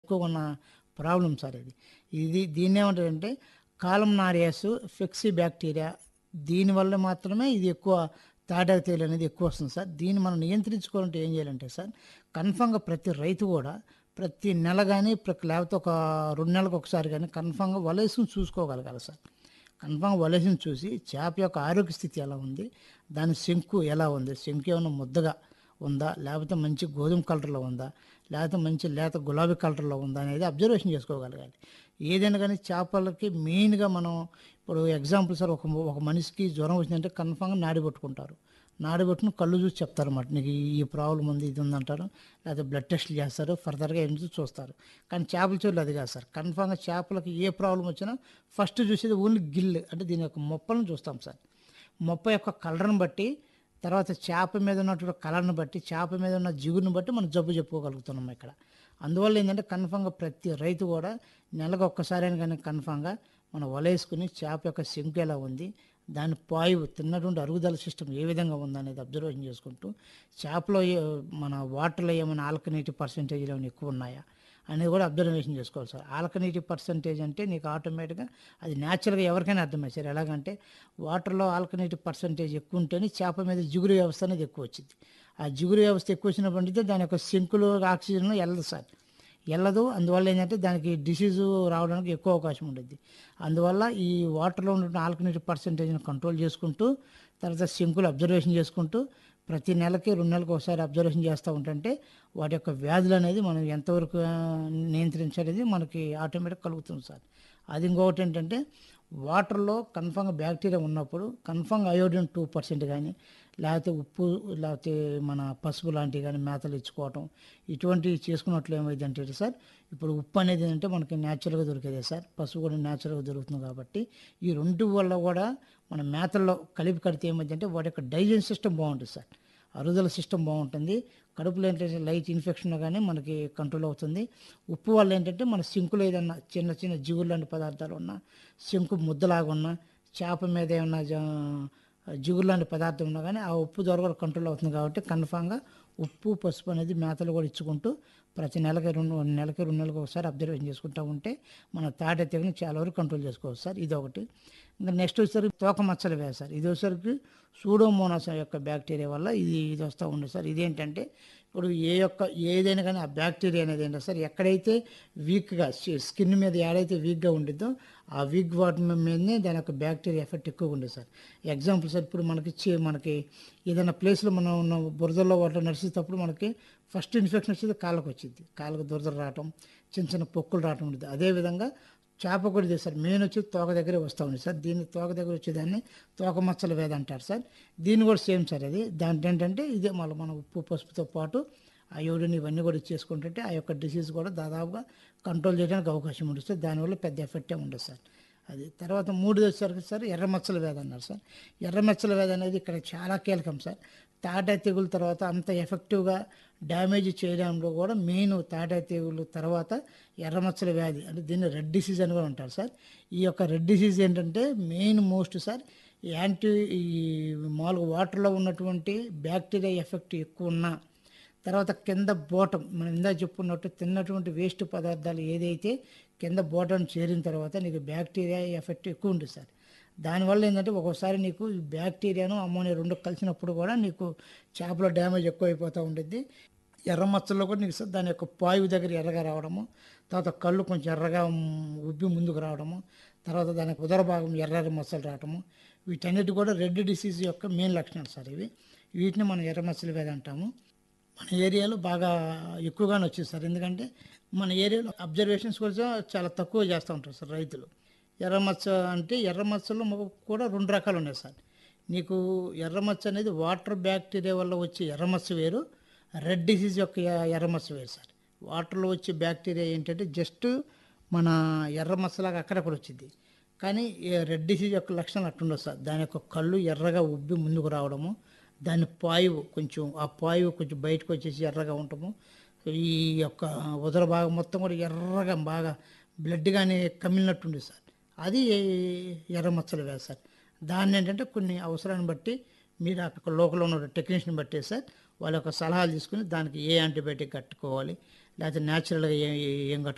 ఎక్కువ ఉన్న problem sir ఇది ఇది దీన్ని ఏమంటారంటే కాలం నారియాస్ ఫెక్సీ బ్యాక్టీరియా దీనివల్ల మాత్రమే ఇది ఎక్కువ తాటాకు తేలు అనేది ఎక్కువ వస్తుంది సార్ దీన్ని మనం నియంత్రించుకోవాలంటే ఏం చేయాలంటే సార్ కన్ఫామ్గా ప్రతి రైతు కూడా ప్రతి నెల కానీ లేకపోతే ఒక రెండు నెలలకు ఒకసారి కానీ కన్ఫామ్గా వలేసుని చూసుకోగలగాలి సార్ కన్ఫామ్ వలేసుని చూసి చేప యొక్క ఆరోగ్య స్థితి ఎలా ఉంది దాని శంకు ఎలా ఉంది శంకు ఏమైనా ముద్దగా ఉందా లేకపోతే మంచి గోధుమ కలర్లో ఉందా లేకపోతే మంచి లేత గులాబీ కలర్లో ఉందా అనేది అబ్జర్వేషన్ చేసుకోగలగాలి ఏదైనా కానీ చేపలకి మెయిన్గా మనం ఇప్పుడు ఎగ్జాంపుల్ సార్ ఒక ఒక మనిషికి జ్వరం వచ్చిందంటే కన్ఫామ్గా నాడి పట్టుకుంటారు నాడి పట్టుకుని కళ్ళు చూసి చెప్తారన్నమాట నీకు ఈ- ఈ ప్రాబ్లం ఉంది ఇది ఉందంటారు లేకపోతే బ్లడ్ టెస్ట్లు చేస్తారు ఫర్దర్గా ఏం చూసి చూస్తారు కానీ చేపల చెవులు అది కాదు సార్ కన్ఫామ్గా చేపలకి ఏ ప్రాబ్లం వచ్చినా ఫస్ట్ చూసేది ఓన్లీ గిల్ అంటే దీని యొక్క మొప్పలను చూస్తాం సార్ మొప్ప యొక్క కలర్ని బట్టి తర్వాత చేప మీద ఉన్నటువంటి కలర్ని బట్టి చేప మీద ఉన్న జిగురుని బట్టి మనం జబ్బు చెప్పుకోగలుగుతున్నాం ఇక్కడ అందువల్ల ఏంటంటే కన్ఫామ్గా ప్రతి రైతు కూడా నెలకు ఒక్కసారి అయినా కానీ కన్ఫామ్గా మనం వలేసుకుని చేప యొక్క శంకు ఎలా ఉంది దాని పాయువు తిన్నటువంటి అరుగుదల సిస్టమ్ ఏ విధంగా ఉందనేది అబ్జర్వేషన్ చేసుకుంటూ చేపలో ఏ- మన వాటర్లో ఏమైనా ఆల్కనేటివ్ పర్సంటేజ్లు ఏమైనా ఎక్కువ ఉన్నాయా అనేది కూడా అబ్జర్వేషన్ చేసుకోవాలి సార్ ఆల్కనేటివ్ పర్సంటేజ్ అంటే నీకు ఆటోమేటిక్గా అది న్యాచురల్గా ఎవరికైనా అర్థమవుతుంది సార్ ఎలాగంటే వాటర్లో ఆల్కనేటివ్ పర్సంటేజ్ ఎక్కువ ఉంటేనే చేప మీద జిగురు వ్యవస్థ అనేది ఎక్కువ వచ్చింది ఆ జిగురు వ్యవస్థ ఎక్కువ వచ్చినప్పుడు దాని యొక్క సింకులు ఆక్సిజన్ వెళ్ళదు సార్ వెళ్ళదు అందువల్ల ఏంటంటే దానికి డిసీజు రావడానికి ఎక్కువ అవకాశం ఉంటుంది అందువల్ల ఈ వాటర్లో ఉన్న ఆల్కనేటివ్ పర్సంటేజ్ని కంట్రోల్ చేసుకుంటూ తర్వాత సింకులు అబ్జర్వేషన్ చేసుకుంటూ ప్రతి నెలకి రెండు నెలలకు ఒకసారి అబ్జర్వేషన్ చేస్తూ ఉంటుంటే వాటి యొక్క వ్యాధులు అనేది మనం ఎంతవరకు ఆ, నియంత్రించేది మనకి ఆటోమేటిక్ కలుగుతుంది సార్ అది ఇంకొకటి ఏంటంటే వాటర్లో కన్ఫామ్గా బ్యాక్టీరియా ఉన్నప్పుడు కన్ఫామ్గా అయోడిన్ టూ పర్సెంట్ కానీ లేకపోతే ఉప్పు లేకపోతే మన పసుపు లాంటివి కానీ మేతలు ఇచ్చుకోవటం ఇటువంటివి చేసుకున్నట్లు ఏమైంది అంటే సార్ ఇప్పుడు ఉప్పు అనేది అంటే మనకి న్యాచురల్గా దొరికేదే సార్ పసుపు కూడా న్యాచురల్గా దొరుకుతుంది కాబట్టి ఈ రెండు వల్ల కూడా మన మేతల్లో కలిపి కడితే ఏమైంది అంటే వాటి యొక్క డైజెషన్ సిస్టమ్ బాగుంటుంది సార్ అరుగుదల సిస్టమ్ బాగుంటుంది కడుపులో ఏంటంటే లైట్ ఇన్ఫెక్షన్ కానీ మనకి కంట్రోల్ అవుతుంది ఉప్పు వల్ల ఏంటంటే మన సింకులో ఏదన్నా చిన్న చిన్న జిగురు లాంటి పదార్థాలు ఉన్నా సింకు ముద్దలాగా ఉన్నా చేప మీద ఏమన్నా జా- జిగురు లాంటి పదార్థం ఉన్నా కానీ ఆ ఉప్పు ద్వారా కూడా కంట్రోల్ అవుతుంది కాబట్టి కన్ఫామ్గా ఉప్పు పసుపు అనేది మేతలు కూడా ఇచ్చుకుంటూ ప్రతి నెలకి రెండు నెలకి రెండు నెలలకు ఒకసారి అబ్జర్వేషన్ చేసుకుంటూ ఉంటే మన తాట తెగని చాలా వరకు కంట్రోల్ చేసుకోవచ్చు సార్ ఇది ఒకటి ఇంకా నెక్స్ట్ వచ్చేసరికి తోక మచ్చలు వేయ సార్ ఇది వచ్చేసరికి సూడోమోనాస్ యొక్క బ్యాక్టీరియా వల్ల ఇది ఇది వస్తూ ఉంది సార్ ఇదేంటంటే ఇప్పుడు ఏ యొక్క ఏదైనా కానీ ఆ బ్యాక్టీరియా అనేది ఏంటంటే సార్ ఎక్కడైతే వీక్గా స్కిన్ మీద ఏడైతే వీక్గా ఉండిద్దో ఆ వీక్ వాటి మీదనే దాని యొక్క బ్యాక్టీరియా ఎఫెక్ట్ ఎక్కువగా ఉండేది సార్ ఎగ్జాంపుల్ సార్ ఇప్పుడు మనకి చే- మనకి ఏదైనా ప్లేస్లో మనం ఉన్న బురదల్లో వాటర్ నడిచేటప్పుడు మనకి ఫస్ట్ ఇన్ఫెక్షన్ వచ్చేది కాళ్ళకు వచ్చింది కాళ్ళకు దురదలు రావటం చిన్న చిన్న పొక్కులు రావటం ఉంటుంది అదేవిధంగా చేప కూడా ఇదే సార్ మెయిన్ వచ్చి తోక దగ్గరే వస్తూ ఉంది సార్ దీన్ని తోక దగ్గర వచ్చేదాన్ని తోక మచ్చల వేద అంటారు సార్ దీన్ని కూడా సేమ్ సార్ అది దాంట్లో ఏంటంటే ఇదే మళ్ళీ మన ఉప్పు పసుపుతో పాటు అయోడిన్ ఇవన్నీ కూడా ఇచ్చేసుకుంటుంటే ఆ యొక్క డిసీజ్ కూడా దాదాపుగా కంట్రోల్ చేయడానికి అవకాశం ఉంటుంది సార్ దానివల్ల పెద్ద ఎఫెక్టే ఉండదు సార్ అది తర్వాత మూడు వచ్చేసరికి సార్ ఎర్ర మచ్చల వ్యాధి అన్నారు సార్ ఎర్ర మచ్చల వ్యాధి అనేది ఇక్కడ చాలా కీలకం సార్ తాటా తెగుల తర్వాత అంత ఎఫెక్టివ్గా డ్యామేజ్ చేయడంలో కూడా మెయిన్ తాటా తెగులు తర్వాత ఎర్ర మచ్చల వ్యాధి అంటే దీన్ని రెడ్ డిసీజ్ అని కూడా అంటారు సార్ ఈ యొక్క రెడ్ డిసీజ్ ఏంటంటే మెయిన్ మోస్ట్ సార్ యాంటీ ఈ మామూలుగా వాటర్లో ఉన్నటువంటి బ్యాక్టీరియా ఎఫెక్ట్ ఎక్కువ ఉన్నా తర్వాత కింద బోటం మనం ఇందా చెప్పుకున్నట్టు తిన్నటువంటి వేస్ట్ పదార్థాలు ఏదైతే కింద బోటం చేరిన తర్వాత నీకు బ్యాక్టీరియా ఎఫెక్ట్ ఎక్కువ ఉంటుంది సార్ దానివల్ల ఏంటంటే ఒక్కోసారి నీకు ఈ బ్యాక్టీరియాను అమ్మోనియా రెండు కలిసినప్పుడు కూడా నీకు చేపలో డ్యామేజ్ ఎక్కువ అయిపోతూ ఉంటుంది ఎర్ర మచ్చల్లో కూడా నీకు సార్ దాని యొక్క పాయువు దగ్గర ఎర్రగా రావడము తర్వాత కళ్ళు కొంచెం ఎర్రగా మ్, ఉబ్బి ముందుకు రావడము తర్వాత దానికి ఉదర భాగం ఎర్ర మచ్చలు రావడము వీటన్నిటి కూడా రెడ్ డిసీజ్ యొక్క మెయిన్ లక్షణాలు సార్ ఇవి వీటిని మనం ఎర్ర మచ్చలు వ్యాధి అంటాము మన ఏరియాలో బాగా ఎక్కువగానే వచ్చింది సార్ ఎందుకంటే మన ఏరియాలో అబ్జర్వేషన్స్ కూడా చాలా తక్కువ చేస్తూ ఉంటారు సార్ రైతులు ఎర్రమచ్చ అంటే ఎర్రమచ్చలో మాకు కూడా రెండు రకాలు ఉన్నాయి సార్ నీకు ఎర్రమచ్చ అనేది వాటర్ బ్యాక్టీరియా వల్ల వచ్చే ఎర్రమచ్చ వేరు రెడ్ డిసీజ్ యొక్క ఎ- ఎర్రమచ్చ వేరు సార్ వాటర్లో వచ్చే బ్యాక్టీరియా ఏంటంటే జస్ట్ మన ఎర్రమచ్చలాగా అక్కడక్కడ వచ్చింది కానీ ఈ రెడ్ డిసీజ్ యొక్క లక్షణాలు అట్టుండదు సార్ దాని యొక్క కళ్ళు ఎర్రగా ఉబ్బి ముందుకు రావడము దాని పాయువు కొంచెం ఆ పాయువు కొంచెం బయటకు వచ్చేసి ఎర్రగా ఉండటము ఈ యొక్క ఉదర భాగం మొత్తం కూడా ఎర్రగా బాగా బ్లడ్ కానీ కమిలినట్టుంది సార్ అది ఎర్ర మచ్చలు వేరు సార్ దాన్ని ఏంటంటే కొన్ని అవసరాన్ని బట్టి మీరు అక్కడ లోకల్ ఉన్న టెక్నీషియన్ బట్టే సార్ వాళ్ళ యొక్క సలహాలు తీసుకుని దానికి ఏ యాంటీబయాటిక్ కట్టుకోవాలి లేకపోతే న్యాచురల్గా ఏం ఏం కట్టుకోవాలి